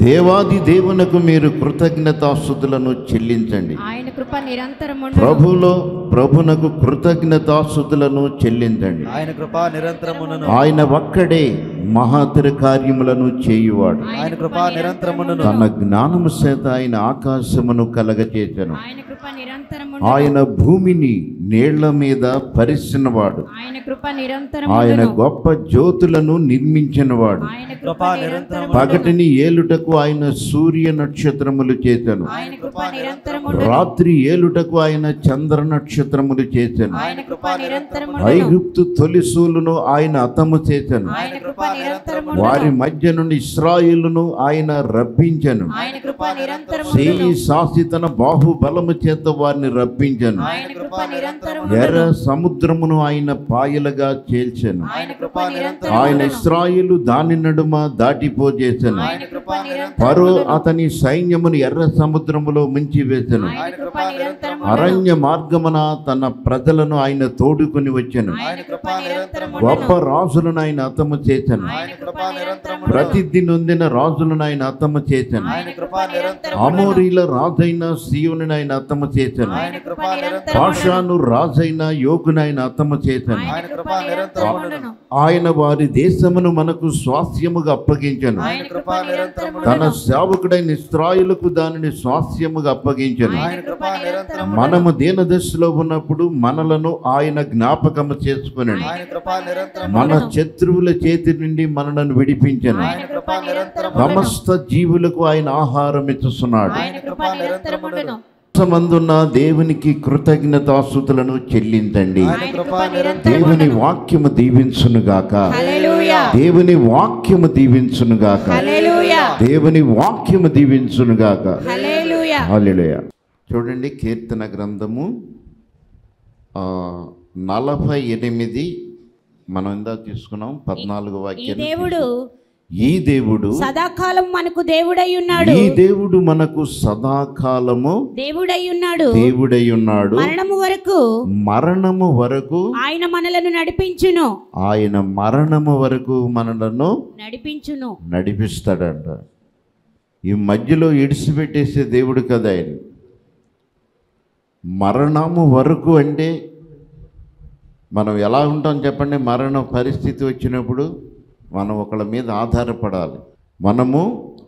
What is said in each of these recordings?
దేవాది దేవునకు మీరు కృతజ్ఞతాస్థుతులను చెల్లించండి ఆయన కృప నిరంతరం ప్రభులో ప్రభునకు కృతజ్ఞతాస్థుతులను చెల్లించండి ఆయన కృప నిరంతరమును ఆయన ఒక్కడే మహాతర కార్యములను చేయువాడు ఆయన కృప నిరంతరమును తన జ్ఞానము చేత ఆయన ఆకాశమును కలగచేసెను ఆయన కృప నిరంతరం ఆయన భూమిని నీళ్ల మీద పరిచినవాడు ఆయన కృప నిరంతరం ఆయన గొప్ప జ్యోతులను నిర్మించినవాడు ఆయన కృప కృప నిరంతరం పగటిని ఏలుటకు ఆయన సూర్య నక్షత్రములు చేశాను ఆయన కృప నిరంతరం రాత్రి ఏలుటకు ఆయన చంద్ర నక్షత్రములు చేశాను ఆయన కృప నిరంతరం ఐగుప్తు తొలిసూలును ఆయన అతము చేశాను ఆయన కృప నిరంతరం వారి మధ్య నుండి ఇస్రాయిలును ఆయన రప్పించను ఆయన కృప నిరంతరం చేయి సాసి తన బాహుబలము చేత వారిని రప్పించను ఆయన కృప నిరంతరం ఎర్ర సముద్రమును ఆయన పాయలుగా చేల్చెను ఆయన కృప నిరంతరం ఆయన ఇస్రాయిలు దాని నడుమ దాటిపోజేసెను ఆయన కృప నిరంతరం పరో అతని సైన్యమును ఎర్ర సముద్రములో ముంచి వేసెను ఆయన కృప నిరంతరం అరణ్య మార్గమున తన ప్రజలను ఆయన తోడుకొని వచ్చెను ఆయన కృప నిరంతరం గొప్ప రాజులను ఆయన అతము చేసెను ఆయన కృప నిరంతరం ప్రసిద్ధి నొందిన రాజులను ఆయన అతము చేసెను ఆయన కృప నిరంతరం అమోరీల రాజైన సీవుని ఆయన అతము చేసెను ఆయన కృప నిరంతరం భాషాను రాజైన యోగుని ఆయన అతము చేసెను ఆయన కృప నిరంతరం ఆయన వారి దేశమును మనకు స్వాస్థ్యముగా అప్పగించను ఆయన కృప నిరంతరం తన సేవకుడైన ఇస్రాయిలకు దానిని స్వాస్థ్యముగా అప్పగించను ఆయన కృప నిరంతరం మనము దీనదశలో ఉన్నప్పుడు మనలను ఆయన జ్ఞాపకము చేసుకునను ఆయన కృప నిరంతరం మన శత్రువుల చేతి నుండి మనలను విడిపించను ఆయన కృప నిరంతరం సమస్త జీవులకు ఆయన ఆహారం ఇచ్చుస్తున్నాడు ఆయన కృప నిరంతరం మందున్న దేవునికి కృతజ్ఞతాస్తుతులను చెల్లించండి ఆయన కృప నిరంతరం దేవుని వాక్యము దీవించునుగాక హల్లెలూయా దేవుని వాక్యము దీవించునుగాక హల్లెలూయా దేవుని వాక్యము దీవించునుగాక హల్లెలూయా హల్లెలూయా చూడండి కీర్తన గ్రంథము ఆ, నలభై ఎనిమిది మనం ఇందా తీసుకున్నాం పద్నాలుగు ఈ వాక్యం దేవుడు ఈ దేవుడు సదాకాలం మనకు దేవుడై ఉన్నాడు ఈ దేవుడు మనకు సదాకాలము దేవుడై ఉన్నాడు దేవుడై ఉన్నాడు మరణము వరకు మరణము వరకు ఆయన మనలను నడిపించును ఆయన మరణము వరకు మనలను నడిపించును నడిపిస్తాడంట ఈ మధ్యలో ఇడిచిపెట్టేసే దేవుడు కదా ఆయన మరణము వరకు అంటే మనం ఎలా ఉంటాం చెప్పండి మరణ పరిస్థితి వచ్చినప్పుడు మనం ఒకళ్ళ మీద ఆధారపడాలి మనము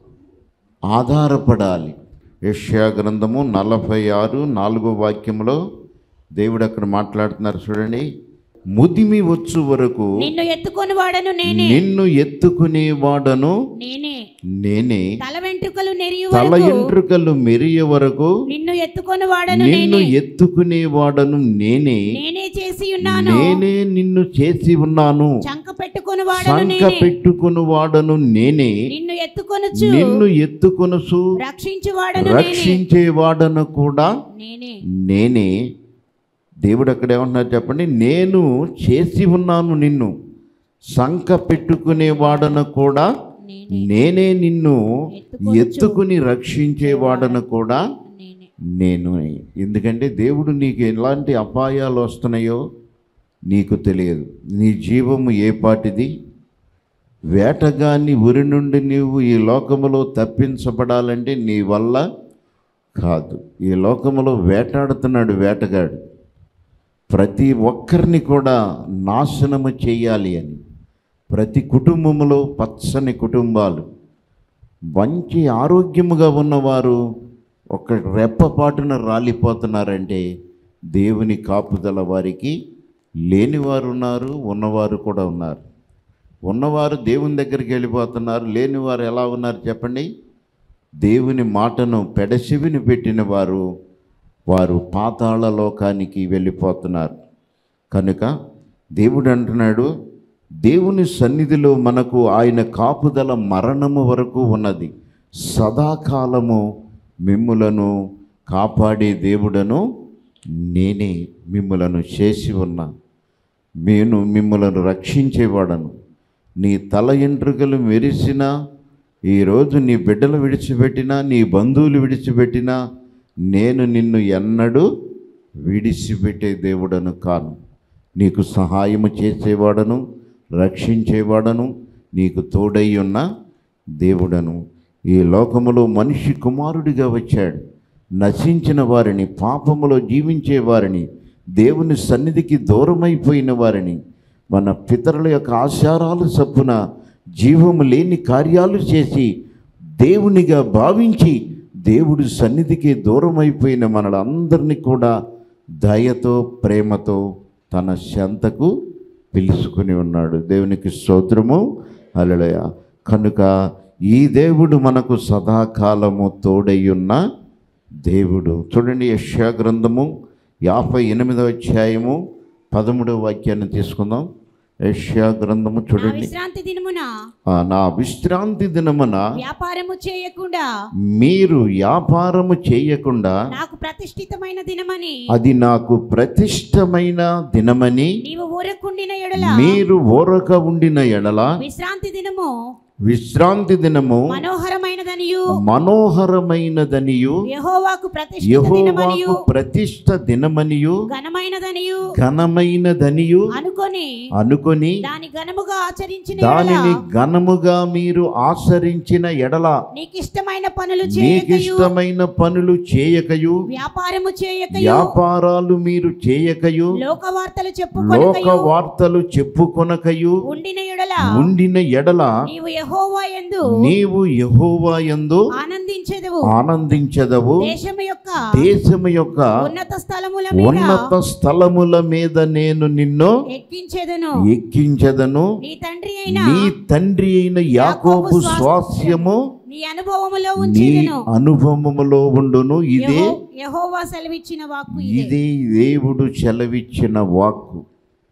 ఆధారపడాలి యెషయా గ్రంథము నలభై ఆరు నాలుగో వాక్యంలో దేవుడు అక్కడ మాట్లాడుతున్నారు చూడండి ముదిమి వచ్చు వరకు నిన్ను ఎత్తుకొని వాడను నేనే నిన్ను ఎత్తుకునేవాడను నేనే నేనే తల వెంట్రుకలు నెరియు తల వరకు ఎంట్రుకలు మెరియ వరకు నిన్ను ఎత్తుకొని వాడను నిన్ను నేనే ఎత్తుకునేవాడను నేనే నేనే చేసి ఉన్నాను నేనే నిన్ను చేసి ఉన్నాను చంక పెట్టుకొని వాడను సంక నేనే పెట్టుకుని వాడను నేనే నిన్ను ఎత్తుకొనొచ్చు నిన్ను ఎత్తుకొనుసు రక్షించు వాడను నేనే రక్షించేవాడను కూడా నేనే నేనే దేవుడు అక్కడ ఏమన్నారు చెప్పండి నేను చేసి ఉన్నాను నిన్ను సంక పెట్టుకునేవాడను కూడా నేనే నేనే నిన్ను ఎత్తుకొనుచు. ఎత్తుకుని రక్షించేవాడను కూడా నేనే నేను ఎందుకంటే దేవుడు నీకు ఎలాంటి అపాయాలు వస్తున్నాయో నీకు తెలియదు నీ జీవము ఏ పాటిది వేటగాన్ని ఉరి నుండి నీవు ఈ లోకములో తప్పించబడాలంటే నీ వల్ల కాదు ఈ లోకములో వేటాడుతున్నాడు వేటగాడు ప్రతి ఒక్కరిని కూడా నాశనము చేయాలి అని ప్రతి కుటుంబములో పచ్చని కుటుంబాలు మంచి ఆరోగ్యముగా ఉన్నవారు ఒక రెప్పపాటున రాలిపోతున్నారంటే దేవుని కాపుదల వారికి లేనివారు ఉన్నారు ఉన్నవారు కూడా ఉన్నారు ఉన్నవారు దేవుని దగ్గరికి వెళ్ళిపోతున్నారు లేనివారు ఎలా ఉన్నారు చెప్పండి దేవుని మాటను పెడసివిని పెట్టిన వారు వారు పాతాళ లోకానికి వెళ్ళిపోతున్నారు కనుక దేవుడు అంటున్నాడు దేవుని సన్నిధిలో మనకు ఆయన కాపుదల మరణము వరకు ఉన్నది సదాకాలము మిమ్ములను కాపాడే దేవుడను నేనే మిమ్ములను చేసి ఉన్నా నేను మిమ్మలను రక్షించేవాడను నీ తల ఎంట్రుకలు మెరిసినా ఈరోజు నీ బిడ్డలు విడిచిపెట్టినా నీ బంధువులు విడిచిపెట్టినా నేను నిన్ను ఎన్నడూ విడిచిపెట్టే దేవుడను కాను నీకు సహాయము చేసేవాడను రక్షించేవాడను నీకు తోడై ఉన్న దేవుడను ఈ లోకములో మనిషి కుమారుడిగా వచ్చాడు నశించిన వారిని పాపములో జీవించే వారిని దేవుని సన్నిధికి దూరమైపోయిన వారిని మన పితరుల యొక్క ఆచారాలు చప్పున జీవము లేని కార్యాలు చేసి దేవునిగా భావించి దేవుడి సన్నిధికి దూరమైపోయిన మనలందరినీ కూడా దయతో ప్రేమతో తన చెంతకు పిలుచుకుని ఉన్నాడు దేవునికి స్తోత్రము అలడయ కనుక ఈ దేవుడు మనకు సదాకాలము తోడయ్యున్న దేవుడు చూడండి యశ్యా గ్రంథము యాభై ఎనిమిదవ అధ్యాయము పదమూడవ వాక్యాన్ని తీసుకుందాం యశ్యా గ్రంథము నా చూడండి విశ్రాంతి దినమున ఆ, నా విశ్రాంతి దినమున వ్యాపారము చేయకుండా మీరు వ్యాపారము చేయకుండా నాకు ప్రతిష్ఠితమైన దినమని అది నాకు ప్రతిష్టమైన దినమని నీవు ఊరకుండిన ఎడల మీరు ఊరక ఉండిన ఎడల విశ్రాంతి దినము విశ్రాంతి దినము మనోహరమైనదనియు మనోహరమైనదనియు యెహోవాకు ప్రతిష్ఠిత దినమనియు యహోవాకు ప్రతిష్ట దినమనియు ఘనమైనదనియు ఘనమైనదనియు అనుకొని అనుకొని దాని ఘనముగా ఆచరించిన ఎడల దానిని ఘనముగా మీరు ఆచరించిన ఎడల నీకు ఇష్టమైన పనులు చేయకయు నీకిష్టమైన పనులు చేయకయు వ్యాపారము చేయకయు వ్యాపారాలు మీరు చేయకయు లోక వార్తలు లోక చెప్పుకొనకయు వార్తలు చెప్పుకొనకయు ఉండిన ఎడల ఉండిన ఎడల నీవు యెహోవా యందు నీవు యహోవా యందు ఆనందించెదవు ఆనందించదవు దేశము యొక్క దేశము యొక్క ఉన్నత స్థలముల మీద ఉన్నత స్థలముల మీద నేను నిన్ను ఎక్కించెదను ఎక్కించదను నీ తండ్రి అయిన నీ తండ్రి అయిన యాకోబు స్వాస్యము నీ అనుభవములో నీ ఉంచెదను అనుభవములో ఉండును ఇదే యెహో- యెహోవా సెలవిచ్చిన వాక్కు ఇదే ఇదే దేవుడు చెలవిచ్చిన వాక్కు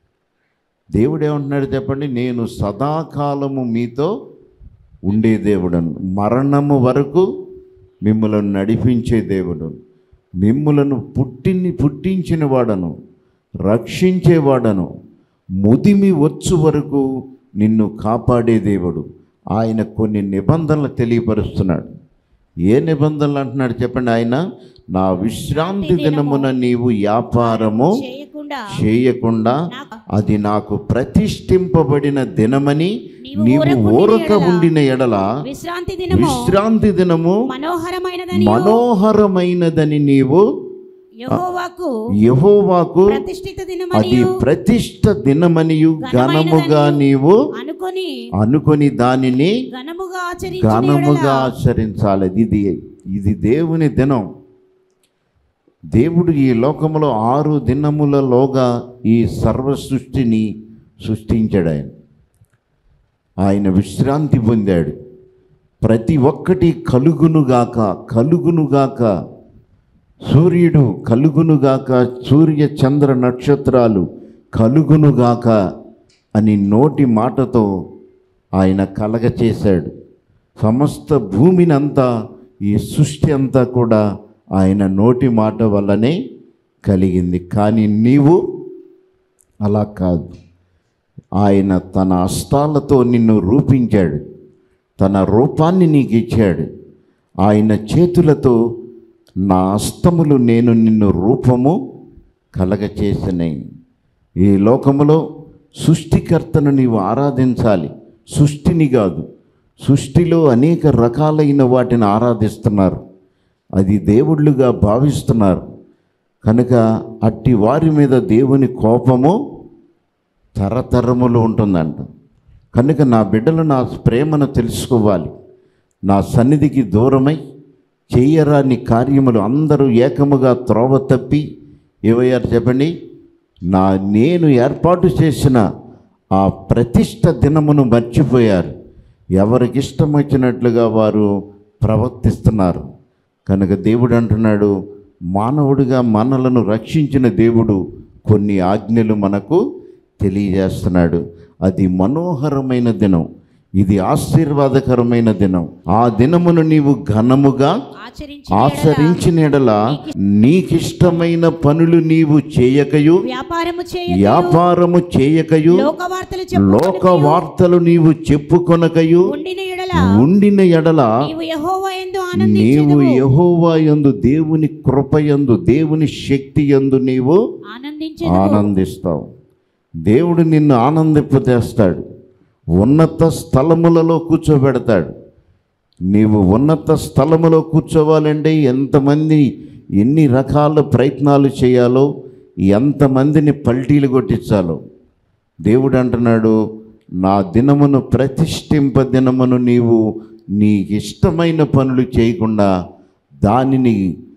దేవుడు ఏమంటున్నాడు చెప్పండి నేను సదాకాలము మీతో ఉండే దేవుడను మరణము వరకు మిమ్మలను నడిపించే దేవుడు మిమ్ములను పుట్టిని పుట్టించిన వాడను రక్షించేవాడను ముదిమి వచ్చు వరకు నిన్ను కాపాడే దేవుడు ఆయన కొన్ని నిబంధనలు తెలియపరుస్తున్నాడు ఏ నిబంధనలు అంటున్నాడు చెప్పండి ఆయన నా విశ్రాంతి దినమున నీవు వ్యాపారము చేయకుండా చేయకుండా నాకు అది నాకు ప్రతిష్ఠింపబడిన దినమని నీవు నీవు ఊరకుండిన ఊరక ఎడల ఉండిన ఎడల విశ్రాంతి దినము విశ్రాంతి దినము మనోహరమైనదని మనోహరమైనదని నీవు యెహోవాకు యహోవాకు ప్రతిష్ఠిత అది దినమనియు ప్రతిష్ట దినమనియు ఘనముగా నీవు అనుకొని అనుకొని దానిని ఘనముగా ఆచరించిన ఘనముగా ఎడల ఆచరించాలి ఇది ఇది దేవుని దినం దేవుడు ఈ లోకములో ఆరు దినములలోగా ఈ సర్వ సృష్టిని సృష్టించాడు ఆయన ఆయన విశ్రాంతి పొందాడు ప్రతి ఒక్కటి కలుగునుగాక కలుగునుగాక సూర్యుడు కలుగునుగాక సూర్య చంద్ర నక్షత్రాలు కలుగునుగాక అని నోటి మాటతో ఆయన కలగ చేశాడు సమస్త భూమిని అంతా ఈ సృష్టి అంతా కూడా ఆయన నోటి మాట వల్లనే కలిగింది కానీ నీవు అలా కాదు ఆయన తన హస్తాలతో నిన్ను రూపించాడు తన రూపాన్ని నీకు ఇచ్చాడు ఆయన చేతులతో నా హస్తములు నేను నిన్ను రూపము కలగచేసినాయి ఈ లోకములో సృష్టికర్తను నీవు ఆరాధించాలి సృష్టిని కాదు సృష్టిలో అనేక రకాలైన వాటిని ఆరాధిస్తున్నారు అది దేవుళ్ళుగా భావిస్తున్నారు కనుక అట్టి వారి మీద దేవుని కోపము తరతరములు ఉంటుందంట కనుక నా బిడ్డలు నా ప్రేమను తెలుసుకోవాలి నా సన్నిధికి దూరమై చేయరాని కార్యములు అందరూ ఏకముగా త్రోవ తప్పి ఏవయ్యారు చెప్పండి నా నేను ఏర్పాటు చేసిన ఆ ప్రతిష్ట దినమును మర్చిపోయారు ఎవరికి ఇష్టం వచ్చినట్లుగా వారు ప్రవర్తిస్తున్నారు కనుక దేవుడు అంటున్నాడు మానవుడిగా మనలను రక్షించిన దేవుడు కొన్ని ఆజ్ఞలు మనకు తెలియజేస్తున్నాడు అది మనోహరమైన దినం ఇది ఆశీర్వాదకరమైన దినం ఆ దినమును నీవు ఘనముగా ఆచరించి ఆచరించిన ఎడల నీకిష్టమైన పనులు నీవు చేయకయు వ్యాపారము చేయ వ్యాపారము చేయకయు లోక వార్తలు లోక చెప్పు వార్తలు నీవు చెప్పుకొనకయు ఉండిన ఎడల ఉండిన ఎడల నీవు యెహోవా యందు నీవు ఆనందించెదవు యహోవా యందు దేవుని కృపయందు దేవుని శక్తి యందు నీవు ఆనందించెదవు ఆనందిస్తావు దేవుడు నిన్ను ఆనందింపజేస్తాడు ఉన్నత స్థలములలో కూర్చోబెడతాడు నీవు ఉన్నత స్థలములో కూర్చోవాలంటే ఎంతమంది ఎన్ని రకాల ప్రయత్నాలు చేయాలో ఎంతమందిని పల్టీలు కొట్టించాలో దేవుడు అంటున్నాడు నా దినమును ప్రతిష్ఠింప దినమును నీవు నీ ఇష్టమైన పనులు చేయకుండా దానిని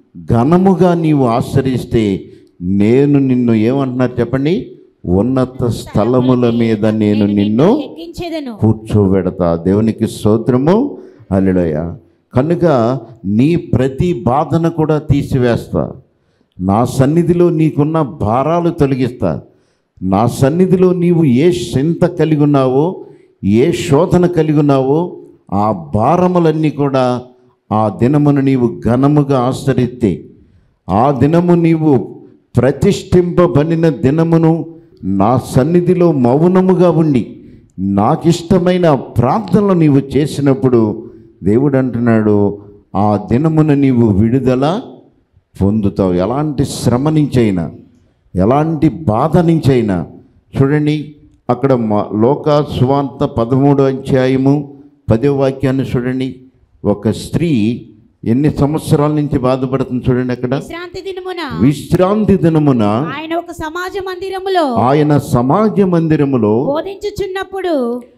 ఘనముగా నీవు ఆశ్రయిస్తే నేను నిన్ను ఏమంటున్నారు చెప్పండి ఉన్నత స్థలముల మీద నేను నిన్ను ఎక్కించేదను కూర్చోబెడతా దేవునికి స్తోత్రము అల్లుడయ కనుక నీ ప్రతి బాధను కూడా తీసివేస్తా నా సన్నిధిలో నీకున్న భారాలు తొలగిస్తా నా సన్నిధిలో నీవు ఏ చింత కలిగి ఉన్నావో ఏ శోధన కలిగి ఉన్నావో ఆ భారములన్నీ కూడా ఆ దినమును నీవు ఘనముగా ఆశ్రయిస్తే ఆ దినము నీవు ప్రతిష్ఠింపబడిన దినమును నా సన్నిధిలో మౌనముగా ఉండి నాకిష్టమైన ప్రార్థనలు నీవు చేసినప్పుడు దేవుడు అంటున్నాడు ఆ దినమున నీవు విడుదల పొందుతావు ఎలాంటి శ్రమ నుంచైనా ఎలాంటి బాధ నుంచైనా చూడండి అక్కడ మా లోక సువార్త పదమూడు అధ్యాయము పదో వాక్యాన్ని చూడండి ఒక స్త్రీ ఎన్ని సంవత్సరాల నుంచి బాధపడుతుంది చూడండి అక్కడ విశ్రాంతి దినమున విశ్రాంతి దినమున ఆయన ఒక సమాజ మందిరములో ఆయన సమాజ మందిరములో బోధించుచున్నప్పుడు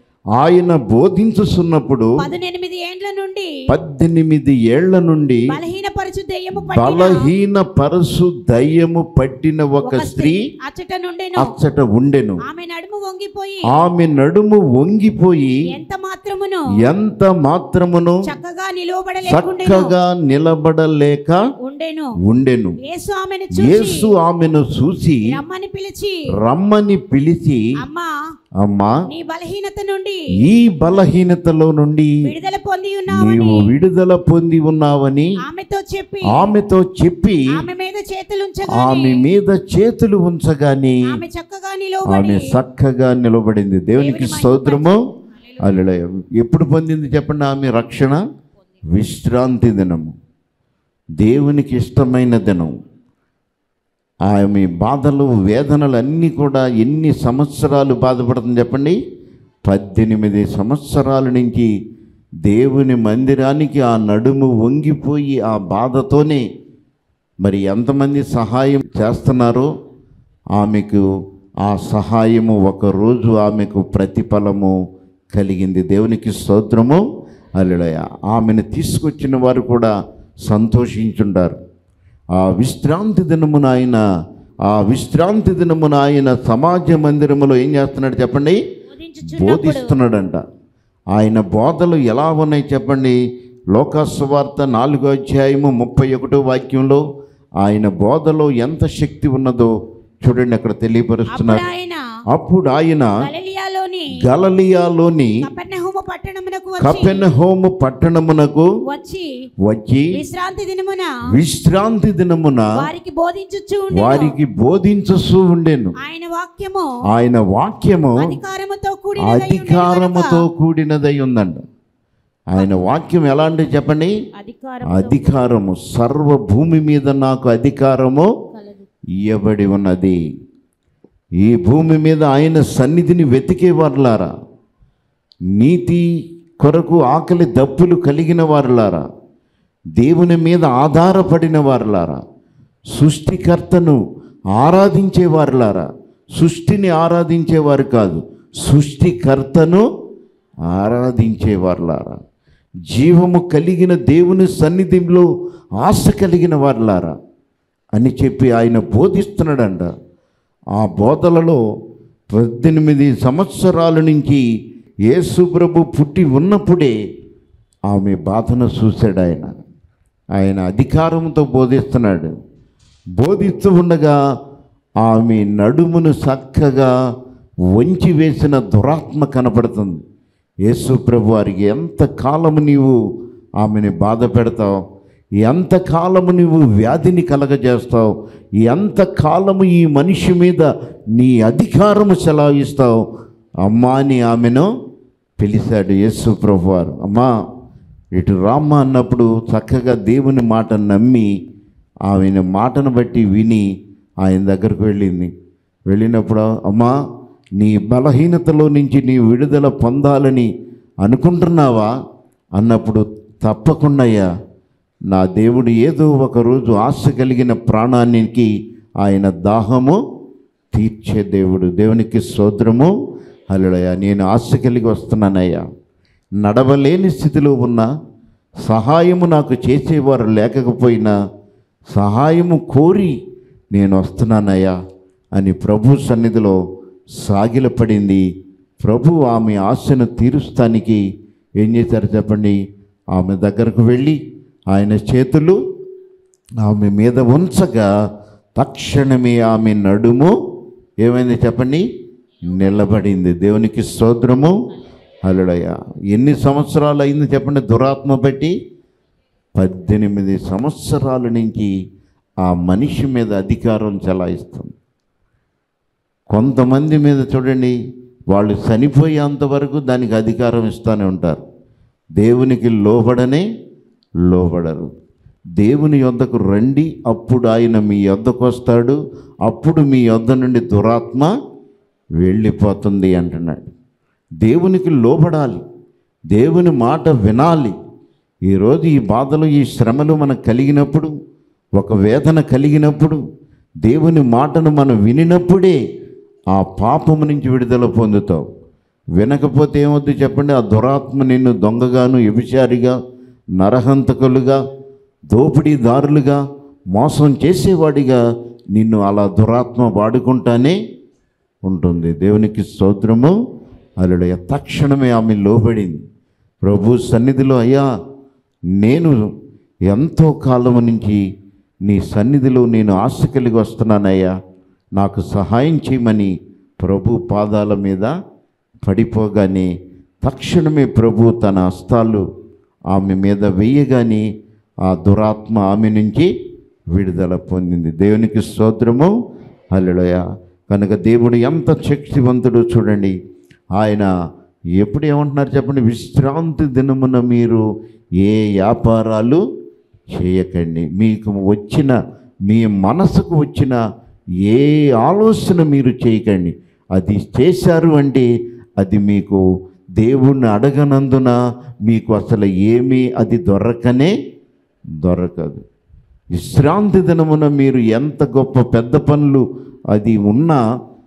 ఆయన బోధించుతున్నప్పుడు పదునెనిమిది ఏండ్ల నుండి పద్దెనిమిది ఏళ్ల నుండి బలహీనపరచు దెయ్యము పట్టిన బలహీన పరసు దయ్యము పట్టిన ఒక స్త్రీ అచ్చట నుండెను అచ్చట ఉండెను ఆమె నడుము వంగిపోయి ఆమె నడుము వంగిపోయి ఎంత మాత్రమును ఎంత మాత్రమును చక్కగా నిలువబడలేకుండెను చక్కగా నిలబడలేక ఉండెను ఉండెను యేసు ఆమెను చూసి యేసు ఆమెను చూసి రమ్మని పిలిచి రమ్మని పిలిచి అమ్మా అమ్మా నీ బలహీనత నుండి ఈ బలహీనతలో నుండి విడుదల పొంది ఉన్నావని నీవు విడుదల పొంది ఉన్నావని ఆమెతో చెప్పి ఆమెతో చెప్పి ఆమె మీద చేతులు ఆమె ఉంచగానే మీద చేతులు ఉంచగాని ఆమె చక్కగా ఆమె నిలవబడి చక్కగా నిలబడింది దేవునికి స్తోత్రము అల్లుడయ ఎప్పుడు పొందింది చెప్పండి ఆమె రక్షణ విశ్రాంతి దినము దేవునికి ఇష్టమైన దినం ఆమె బాధలు వేదనలు అన్నీ కూడా ఎన్ని సంవత్సరాలు బాధపడుతుంది చెప్పండి పద్దెనిమిది సంవత్సరాల నుంచి దేవుని మందిరానికి ఆ నడుము వంగిపోయి ఆ బాధతోనే మరి ఎంతమంది సహాయం చేస్తున్నారో ఆమెకు ఆ సహాయము ఒకరోజు ఆమెకు ప్రతిఫలము కలిగింది దేవునికి స్తోత్రము అల్లుడయ ఆమెను తీసుకొచ్చిన వారు కూడా సంతోషించుంటారు ఆ విశ్రాంతి దినమున ఆయన ఆ విశ్రాంతి దినమున ఆయన సమాజ మందిరములో ఏం చేస్తున్నాడు చెప్పండి బోధించుచున్నప్పుడు బోధిస్తున్నాడంట ఆయన బోధలు ఎలా ఉన్నాయి చెప్పండి లోకాసువార్త నాలుగో అధ్యాయము ముప్పై ఒకటో వాక్యంలో ఆయన బోధలో ఎంత శక్తి ఉన్నదో చూడండి అక్కడ అప్పుడు తెలియపరుస్తున్నారు ఆయన అప్పుడు ఆయన గలిలియాలోని గలలియాలోని కపెర్నహూము పట్టణమునకు వచ్చి కపెనహోము పట్టణమునకు వచ్చి వచ్చి విశ్రాంతి దినమున విశ్రాంతి దినమున వారికి బోధించుచు ఉండెను. వారికి బోధించూ ఉండెను ఆయన వాక్యము ఆయన వాక్యము అధికారముతో కూడిన అధికారముతో కూడినదై ఉందంట ఆయన వాక్యం ఎలాంటి చెప్పండి అధికారం అధికారము సర్వ భూమి మీద నాకు అధికారము కలదు ఇయ్యబడి ఉన్నది ఈ భూమి మీద ఆయన సన్నిధిని వెతికేవారులారా నీతి కొరకు ఆకలి దప్పులు కలిగిన వారులారా దేవుని మీద ఆధారపడిన వారులారా సృష్టికర్తను ఆరాధించేవారులారా సృష్టిని ఆరాధించేవారు కాదు సృష్టికర్తను ఆరాధించేవారులారా జీవము కలిగిన దేవుని సన్నిధిలో ఆశ కలిగిన వారులారా అని చెప్పి ఆయన బోధిస్తున్నాడంట ఆ బోధలలో పద్దెనిమిది సంవత్సరాల నుంచి యేసు ప్రభు పుట్టి ఉన్నప్పుడే ఆమె బాధను చూశాడు ఆయన ఆయన అధికారంతో బోధిస్తున్నాడు బోధిస్తూ ఉండగా ఆమె నడుమును చక్కగా వంచి వేసిన దురాత్మ కనపడుతుంది యేసు ప్రభు వారికి ఎంత కాలము నీవు ఆమెని బాధ పెడతావు ఎంత కాలము నీవు వ్యాధిని కలగజేస్తావు ఎంత కాలము ఈ మనిషి మీద నీ అధికారము సెలవిస్తావు అమ్మా అని ఆమెను పిలిచాడు యేసు ప్రభు వారు అమ్మా ఇటు రామ్మ అన్నప్పుడు చక్కగా దేవుని మాట నమ్మి ఆయన మాటను బట్టి విని ఆయన దగ్గరకు వెళ్ళింది వెళ్ళినప్పుడు అమ్మా నీ బలహీనతలో నుంచి నీ విడుదల పొందాలని అనుకుంటున్నావా అన్నప్పుడు తప్పకుండా అయ్యా నా దేవుడు ఏదో ఒక రోజు ఆశ కలిగిన ప్రాణానికి ఆయన దాహము తీర్చే దేవుడు దేవునికి సోదరము అల్లుడయ్యా నేను ఆశ కలిగి వస్తున్నానయ్యా నడవలేని స్థితిలో ఉన్న సహాయము నాకు చేసేవారు లేకపోయినా సహాయము కోరి నేను వస్తున్నానయ్యా అని ప్రభు సన్నిధిలో సాగిలపడింది ప్రభు ఆమె ఆశను తీరుస్తానికి ఏం చేశారు చెప్పండి ఆమె దగ్గరకు వెళ్ళి ఆయన చేతులు ఆమె మీద ఉంచగా తక్షణమే ఆమె నడుము ఏమైంది చెప్పండి నిలబడింది దేవునికి స్తోత్రము అల్లుడయ్య ఎన్ని సంవత్సరాలు అయింది చెప్పండి దురాత్మ బట్టి పద్దెనిమిది సంవత్సరాల నుంచి ఆ మనిషి మీద అధికారం చెలాయిస్తుంది కొంతమంది మీద చూడండి వాళ్ళు చనిపోయేంత వరకు దానికి అధికారం ఇస్తూనే ఉంటారు దేవునికి లోబడనే లోబడరు దేవుని యొద్దకు రండి అప్పుడు ఆయన మీ యొద్దకు వస్తాడు అప్పుడు మీ యొద్ద నుండి దురాత్మ వెళ్ళిపోతుంది అంటున్నాడు దేవునికి లోబడాలి దేవుని మాట వినాలి ఈరోజు ఈ బాధలు ఈ శ్రమలు మనకు కలిగినప్పుడు ఒక వేదన కలిగినప్పుడు దేవుని మాటను మనం వినినప్పుడే ఆ పాపము నుంచి విడుదల పొందుతావు వినకపోతే ఏమవుద్ది చెప్పండి ఆ దురాత్మ నిన్ను దొంగగాను వ్యభిచారిగా నరహంతకులుగా దోపిడీదారులుగా మోసం చేసేవాడిగా నిన్ను అలా దురాత్మ వాడుకుంటానే ఉంటుంది దేవునికి స్తోత్రము అల్లుడయ్య తక్షణమే ఆమె లోబడింది ప్రభు సన్నిధిలో అయ్యా నేను ఎంతో కాలం నుంచి నీ సన్నిధిలో నేను ఆశ కలిగి వస్తున్నానయ్యా నాకు సహాయం చేయమని ప్రభు పాదాల మీద పడిపోగానే తక్షణమే ప్రభు తన హస్తాలు ఆమె మీద వేయగానే ఆ దురాత్మ ఆమె నుంచి విడుదల పొందింది దేవునికి స్తోత్రము హల్లెలూయా కనుక దేవుడు ఎంత శక్తివంతుడో చూడండి ఆయన ఎప్పుడు ఏమంటున్నారు చెప్పండి విశ్రాంతి దినమున మీరు ఏ వ్యాపారాలు చేయకండి మీకు వచ్చిన మీ మనసుకు వచ్చిన ఏ ఆలోచన మీరు చేయకండి అది చేశారు అంటే అది మీకు దేవుణ్ణి అడగనందున మీకు అసలు ఏమీ అది దొరకనే దొరకదు విశ్రాంతి దినమున మీరు ఎంత గొప్ప పెద్ద పనులు అది ఉన్నా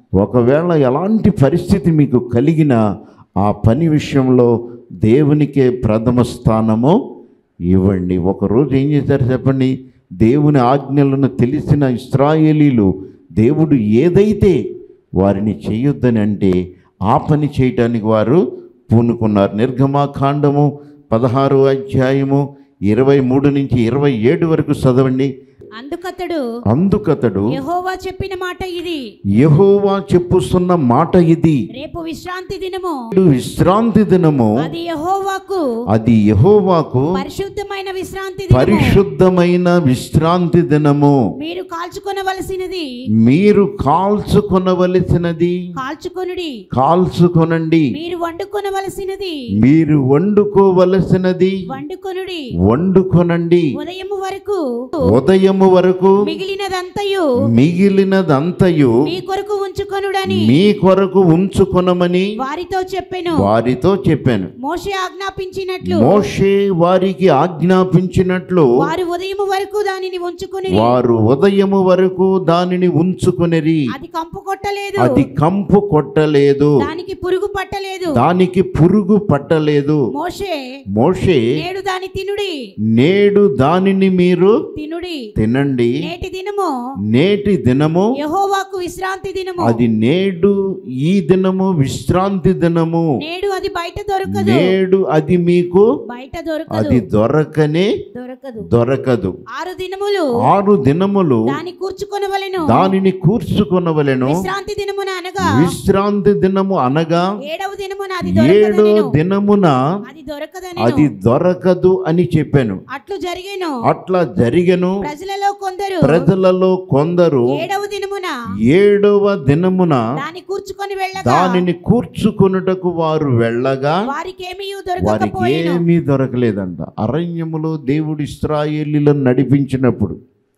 ఒకవేళ ఎలాంటి పరిస్థితి మీకు కలిగినా ఆ పని విషయంలో దేవునికే ప్రథమ స్థానము ఇవ్వండి ఒకరోజు ఏం చేశారు చెప్పండి దేవుని ఆజ్ఞలను తెలిసిన ఇస్రాయేలీలు దేవుడు ఏదైతే వారిని చేయొద్దని అంటే ఆ పని చేయటానికి వారు పూనుకున్నారు నిర్గమాకాండము పదహారు అధ్యాయము ఇరవై మూడు నుంచి ఇరవై ఏడు వరకు చదవండి అందుకతడు అందుకతడు యెహోవా చెప్పిన మాట ఇది యెహోవా చెప్పుస్తున్న మాట ఇది రేపు విశ్రాంతి దినము "నేడు విశ్రాంతి దినము అది యెహోవాకు అది యెహోవాకు పరిశుద్ధమైన విశ్రాంతి దినము పరిశుద్ధమైన విశ్రాంతి దినము మీరు కాల్చుకొనవలసినది మీరు కాల్చుకొనవలసినది కాల్చుకొనుడి కాల్చుకొనండి మీరు వండుకొనవలసినది మీరు వండుకోవలసినది వండుకొనుడి వండుకొనండి ఉదయము వరకు ఉదయము వరకు మిగిలినదంతయు మిగిలినదంతయు మీ కొరకు ఉంచుకొనుడని మీ కొరకు ఉంచుకొనమని వారితో చెప్పెను వారితో చెప్పాను మోషే ఆజ్ఞాపించినట్లు మోషే వారికి ఆజ్ఞాపించినట్లు వారు ఉదయము వరకు దానిని ఉంచుకుని వారు ఉదయము వరకు దానిని ఉంచుకొనిరి అది కంపు కొట్టలేదు అది కంపు కొట్టలేదు దానికి పురుగు పట్టలేదు దానికి పురుగు పట్టలేదు మోషే మోషే నేడు దాని తినుడి నేడు దానిని మీరు తినుడి తినండి నేటి దినము నేటి దినము యెహోవాకు విశ్రాంతి దినము అది నేడు ఈ దినము విశ్రాంతి దినము నేడు అది బయట దొరకదు నేడు అది మీకు బయట దొరకదు అది దొరకనే దొరకదు దొరకదు ఆరు దినములు ఆరు దినములు దాని కూర్చుకొనవలెను దానిని కూర్చుకొనవలెను విశ్రాంతి దినమున అనగా విశ్రాంతి దినము అనగా ఏడవ దినమున అది ఏడో దొరకదనెను దినమున అది దొరకదని అది దొరకదు అని చెప్పాను అట్లు జరిగేను అట్లా జరిగను ప్రజలలో కొందరు ప్రజలలో కొందరు ఏడవ దినమున ఏడవ దినమున దాన్ని కూర్చుకొని వెళ్ళగా దానిని కూర్చుకొనుటకు వారు వెళ్ళగా వారికేమీ వారికి దొరకకపోయేను ఏమీ దొరకలేదంట అరణ్యములో దేవుడు ఇస్రాయేలీలను నడిపించినప్పుడు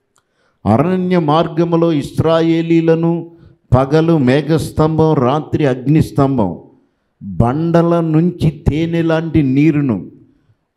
అరణ్య మార్గములో ఇస్రాయేలీలను పగలు మేఘస్తంభం రాత్రి అగ్నిస్తంభం బండల నుంచి తేనె లాంటి నీరును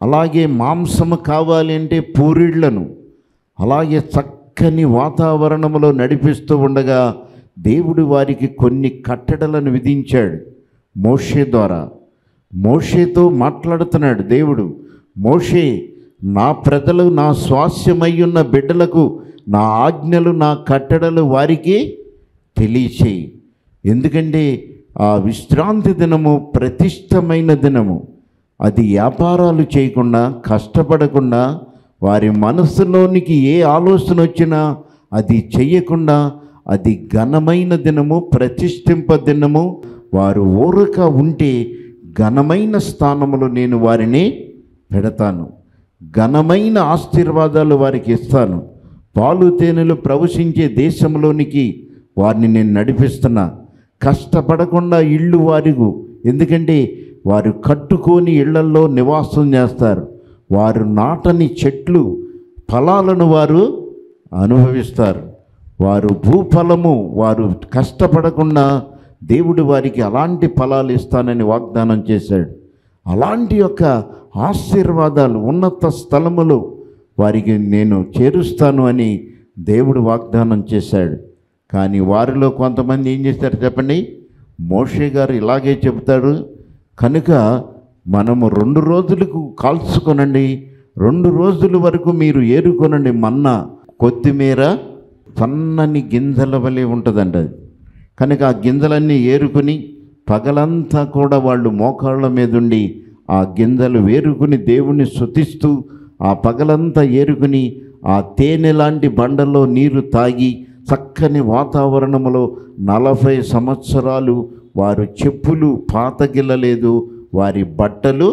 అలాగే మాంసము కావాలి అంటే పూరిళ్లను అలాగే చక్కని వాతావరణంలో నడిపిస్తూ ఉండగా దేవుడు వారికి కొన్ని కట్టడలను విధించాడు మోషే ద్వారా మోషేతో మాట్లాడుతున్నాడు దేవుడు మోషే నా ప్రజలు నా స్వాస్యమయ్యున్న బిడ్డలకు నా ఆజ్ఞలు నా కట్టడలు వారికి తెలియచేయి ఎందుకంటే ఆ విశ్రాంతి దినము ప్రతిష్టమైన దినము అది వ్యాపారాలు చేయకుండా కష్టపడకుండా వారి మనసులోనికి ఏ ఆలోచన వచ్చినా అది చెయ్యకుండా అది ఘనమైన దినము ప్రతిష్ఠింప దినము వారు ఊరక ఉంటే ఘనమైన స్థానములో నేను వారిని పెడతాను ఘనమైన ఆశీర్వాదాలు వారికి ఇస్తాను పాలు తేనెలు ప్రవశించే దేశంలోనికి వారిని నేను నడిపిస్తున్నా కష్టపడకుండా ఇళ్ళు వారిగు ఎందుకంటే వారు కట్టుకొని ఇళ్లల్లో నివాసం చేస్తారు వారు నాటని చెట్లు ఫలాలను వారు అనుభవిస్తారు వారు భూఫలము వారు కష్టపడకుండా దేవుడు వారికి అలాంటి ఫలాలు ఇస్తానని వాగ్దానం చేశాడు అలాంటి యొక్క ఆశీర్వాదాలు ఉన్నత స్థలములో వారికి నేను చేరుస్తాను అని దేవుడు వాగ్దానం చేశాడు కానీ వారిలో కొంతమంది ఏం చేశారు చెప్పండి మోషే గారు ఇలాగే చెబుతాడు కనుక మనము రెండు రోజులకు కాల్చుకొనండి రెండు రోజుల వరకు మీరు ఏరుకొనండి మన్నా కొత్తిమీర సన్నని గింజల వలె ఉంటుందండి అది కనుక ఆ గింజలన్నీ ఏరుకుని పగలంతా కూడా వాళ్ళు మోకాళ్ళ మీద ఉండి ఆ గింజలు వేరుకుని దేవుణ్ణి శుతిస్తూ ఆ పగలంతా ఏరుకుని ఆ తేనె లాంటి బండల్లో నీరు తాగి చక్కని వాతావరణంలో నలభై సంవత్సరాలు వారు చెప్పులు పాతగిల్లలేదు వారి బట్టలు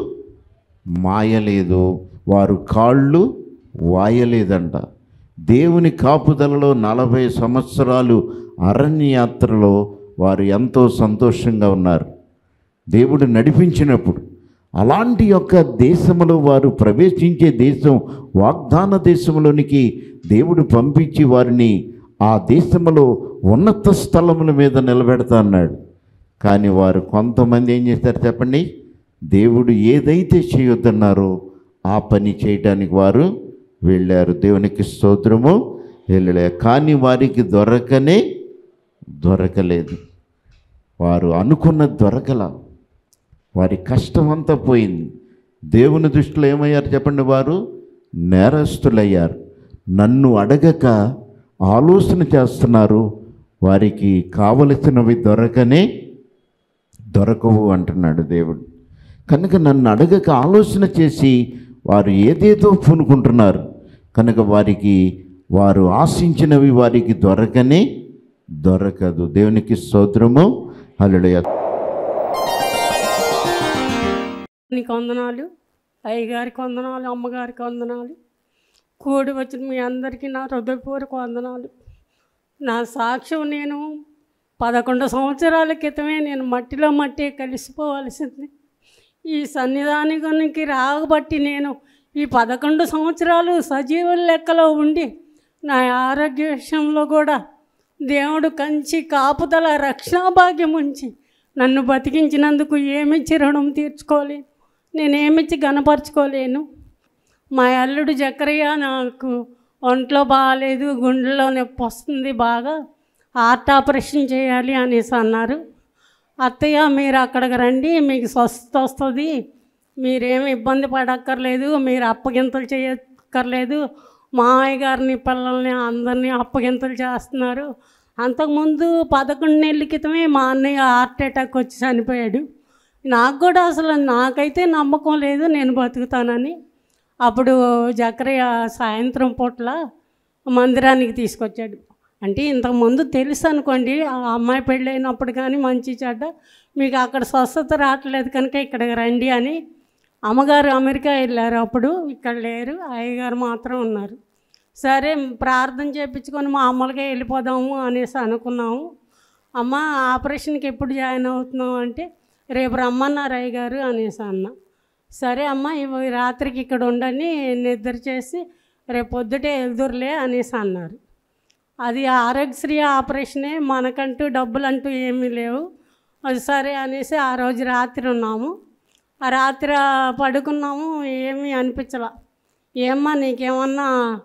మాయలేదు వారు కాళ్ళు వాయలేదంట దేవుని కాపుదలలో నలభై సంవత్సరాలు అరణ్యయాత్రలో వారు ఎంతో సంతోషంగా ఉన్నారు దేవుడు నడిపించినప్పుడు అలాంటి యొక్క దేశంలో వారు ప్రవేశించే దేశం వాగ్దాన దేశంలోనికి దేవుడు పంపించి వారిని ఆ దేశంలో ఉన్నత స్థలముల మీద నిలబెడతా అన్నాడు కానీ వారు కొంతమంది ఏం చేస్తారు చెప్పండి దేవుడు ఏదైతే చేయొద్దన్నారో ఆ పని చేయటానికి వారు వెళ్ళారు దేవునికి స్తోత్రము వెళ్ళలే కానీ వారికి దొరకనే దొరకలేదు వారు అనుకున్న దొరకల వారి కష్టం అంతా పోయింది దేవుని దృష్టిలో ఏమయ్యారు చెప్పండి వారు నేరస్తులయ్యారు నన్ను అడగక ఆలోచన చేస్తున్నారు వారికి కావలసినవి దొరకనే దొరకవు అంటున్నాడు దేవుడు కనుక నన్ను అడగక ఆలోచన చేసి వారు ఏదేదో పూనుకుంటున్నారు కనుక వారికి వారు ఆశించినవి వారికి దొరకనే దొరకదు దేవునికి స్తోత్రము హల్లెలూయా నీకు వందనాలు అయ్యగారికి వందనాలు అమ్మగారికి వందనాలు కూడి వచ్చిన మీ అందరికీ నా హృదయపూర్వక వందనాలు నా సాక్ష్యం నేను పదకొండు సంవత్సరాల క్రితమే నేను మట్టిలో మట్టి కలిసిపోవలసింది ఈ సన్నిధానానికి రాబట్టి నేను ఈ పదకొండు సంవత్సరాలు సజీవుల లెక్కలో ఉండి నా ఆరోగ్య విషయంలో కూడా దేవుడు కంచి కాపుదల రక్షణ భాగ్యం ఉంచి నన్ను బతికించినందుకు ఏమిచ్చి రుణం తీర్చుకోలేను నేనేమిచ్చి గనపరుచుకోలేను మా అల్లుడు జకరయ్య నాకు ఒంట్లో బాగాలేదు గుండెలో నొప్పి వస్తుంది బాగా హార్ట్ ఆపరేషన్ చేయాలి అనేసి అన్నారు అత్తయ్య మీరు అక్కడికి రండి మీకు స్వస్థత వస్తుంది మీరేమి ఇబ్బంది పడక్కర్లేదు మీరు అప్పగింతలు చేయక్కర్లేదు మామయ్య గారిని పిల్లల్ని అందరినీ అప్పగింతలు చేస్తున్నారు అంతకుముందు పదకొండు నెలల క్రితమే మా అన్నయ్య హార్ట్ అటాక్ వచ్చి చనిపోయాడు నాకు కూడా అసలు నాకైతే నమ్మకం లేదు నేను బతుకుతానని అప్పుడు జకరయ్య సాయంత్రం పూట్ల మందిరానికి తీసుకొచ్చాడు అంటే ఇంతకుముందు తెలుసు అనుకోండి ఆ అమ్మాయి పెళ్ళైనప్పుడు కానీ మంచి చెడ్డ మీకు అక్కడ స్వస్థత రావట్లేదు కనుక ఇక్కడికి రండి అని అమ్మగారు అమెరికా వెళ్ళారు అప్పుడు ఇక్కడ లేరు అయ్యగారు మాత్రం ఉన్నారు సరే ప్రార్థన చేయించుకొని మామూలుగా వెళ్ళిపోదాము అనేసి అనుకున్నాము అమ్మ ఆపరేషన్కి ఎప్పుడు జాయిన్ అవుతున్నావు అంటే రేపు రమ్మన్నారు అయ్యగారు అనేసి అన్న సరే అమ్మ ఇవి రాత్రికి ఇక్కడ ఉండని నిద్ర చేసి రేపు పొద్దుటే వెళ్దురులే అనేసి అన్నారు అది ఆరోగ్యశ్రీ ఆపరేషనే మనకంటూ డబ్బులు అంటూ ఏమీ లేవు అది సరే అనేసి ఆ రోజు రాత్రి ఉన్నాము ఆ రాత్రి పడుకున్నాము ఏమీ అనిపించలా ఏమ్మా నీకేమన్నా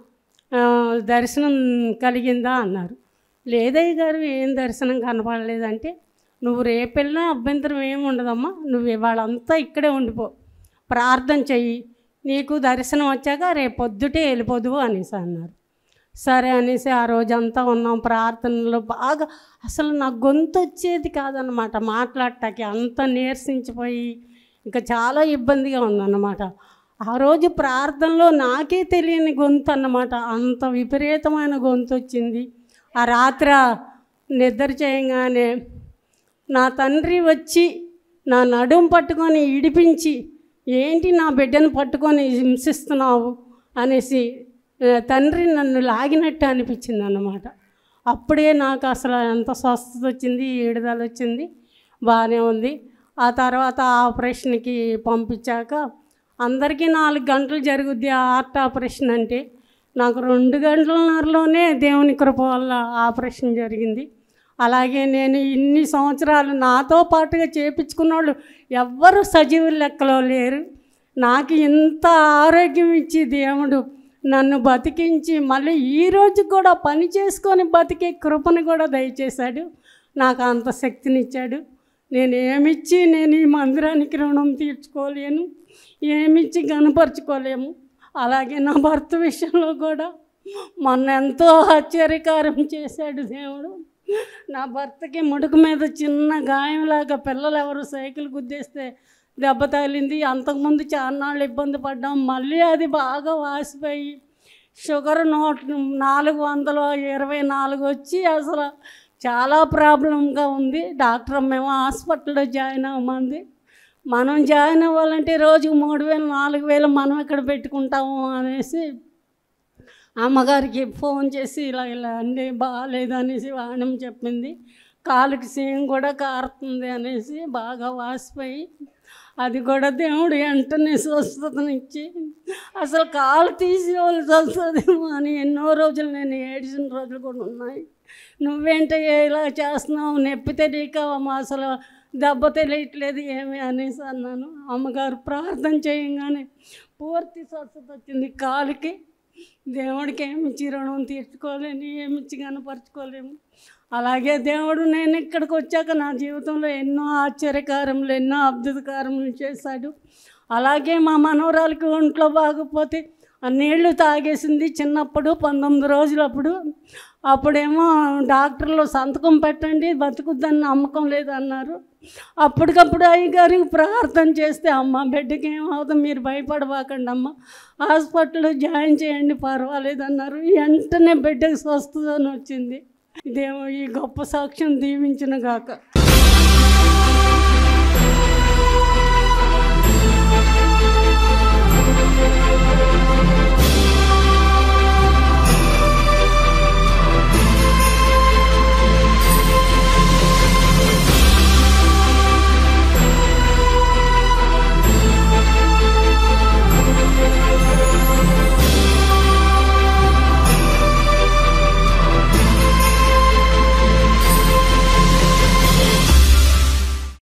ఆ, దర్శనం కలిగిందా అన్నారు లేదయ్య గారు ఏం దర్శనం కనపడలేదంటే నువ్వు రేపు వెళ్ళినా అభ్యంతరం ఏమి ఉండదమ్మా నువ్వు ఇవాళంతా ఇక్కడే ఉండిపో ప్రార్థన చెయ్యి నీకు దర్శనం వచ్చాక రేపు పొద్దుటే వెళ్ళిపోదువు అనేసి అన్నారు సరే అనేసి ఆ రోజంతా ఉన్నాం ప్రార్థనలో బాగా అసలు నా గొంతు వచ్చేది కాదనమాట మాట్లాడటానికి అంత నీరసించిపోయి ఇంకా చాలా ఇబ్బందిగా ఉందన్నమాట ఆ రోజు ప్రార్థనలో నాకే తెలియని గొంతు అన్నమాట అంత విపరీతమైన గొంతు వచ్చింది ఆ రాత్ర నిద్ర చేయగానే నా తండ్రి వచ్చి నా నడుం పట్టుకొని ఇడిపించి ఏంటి నా బిడ్డను పట్టుకొని హింసిస్తున్నావు అనేసి ఆ, తండ్రి నన్ను లాగినట్టు అనిపించింది అన్నమాట అప్పుడే నాకు అసలు ఎంత స్వస్థత వచ్చింది ఈడుదల వచ్చింది బాగానే ఉంది ఆ తర్వాత ఆపరేషన్కి పంపించాక అందరికీ నాలుగు గంటలు జరుగుద్ది ఆ హార్ట్ ఆపరేషన్ అంటే నాకు రెండు గంటలన్నరలోనే దేవుని కృప వల్ల ఆపరేషన్ జరిగింది అలాగే నేను ఇన్ని సంవత్సరాలు నాతో పాటుగా చేపించుకున్న వాళ్ళు ఎవ్వరు సజీవుల లెక్కలో లేరు నాకు ఇంత ఆరోగ్యం ఇచ్చి దేవుడు నన్ను బతికించి మళ్ళీ ఈ రోజు కూడా పని చేసుకొని బతికే కృపను కూడా దయచేశాడు నాకు అంత శక్తినిచ్చాడు నేను ఏమిచ్చి నేను ఈ మందిరానికి రుణం తీర్చుకోలేను ఏమిచ్చి గనపరుచుకోలేము అలాగే నా భర్త విషయంలో కూడా మొన్న ఎంతో ఆశ్చర్యకారం చేశాడు దేవుడు నా భర్తకి ముడుకు మీద చిన్న గాయంలాగా పిల్లలు ఎవరు సైకిల్ గుద్దేస్తే దెబ్బ తగిలింది అంతకుముందు చాన్నాళ్ళు ఇబ్బంది పడ్డాం మళ్ళీ అది బాగా వాసిపోయి షుగర్ నోట్ నాలుగు వందల ఇరవై నాలుగు వచ్చి అసలు చాలా ప్రాబ్లంగా ఉంది డాక్టర్ మేము హాస్పిటల్లో జాయిన్ అవ్వమంది మనం జాయిన్ అవ్వాలంటే రోజుకు మూడు వేలు నాలుగు వేలు మనం ఎక్కడ పెట్టుకుంటాము అనేసి అమ్మగారికి ఫోన్ చేసి ఇలా ఇలా అండి బాగాలేదు అనేసి వాణం చెప్పింది కాలుకి సీమ్ కూడా కారుతుంది అనేసి బాగా వాసిపోయి అది కూడా దేవుడు వెంటనే స్వస్థతనిచ్చి అసలు కాలు తీసేవాళ్ళు వస్తుందేమో అని ఎన్నో రోజులు నేను ఏడిసిన రోజులు కూడా ఉన్నాయి నువ్వేంట ఇలా చేస్తున్నావు నొప్పి తెలియక అమ్మ అసలు దెబ్బ తెలియట్లేదు ఏమి అనేసి అన్నాను అమ్మగారు ప్రార్థన చేయంగానే పూర్తి స్వస్థత వచ్చింది కాలుకి దేవుడికి ఏమిచ్చి రుణం తీర్చుకోలేని ఏమిచ్చి కనపరుచుకోలేము అలాగే దేవుడు నేను ఇక్కడికి వచ్చాక నా జీవితంలో ఎన్నో ఆశ్చర్యకారములు ఎన్నో అద్భుతకారములు చేశాడు అలాగే మా మనవరాలకి ఒంట్లో బాగపోతే ఆ నీళ్లు తాగేసింది చిన్నప్పుడు పంతొమ్మిది రోజులప్పుడు అప్పుడేమో డాక్టర్లు సంతకం పెట్టండి బతుకుద్దని నమ్మకం లేదన్నారు అప్పటికప్పుడు అయ్యగారికి ప్రార్థన చేస్తే అమ్మ బిడ్డకి ఏమవుతుంది మీరు భయపడబాకండి అమ్మ హాస్పిటల్లో జాయిన్ చేయండి పర్వాలేదన్నారు వెంటనే బిడ్డకి స్వస్థత వచ్చింది ఇదేమో ఈ గొప్ప సాక్ష్యం దీవించిన గాక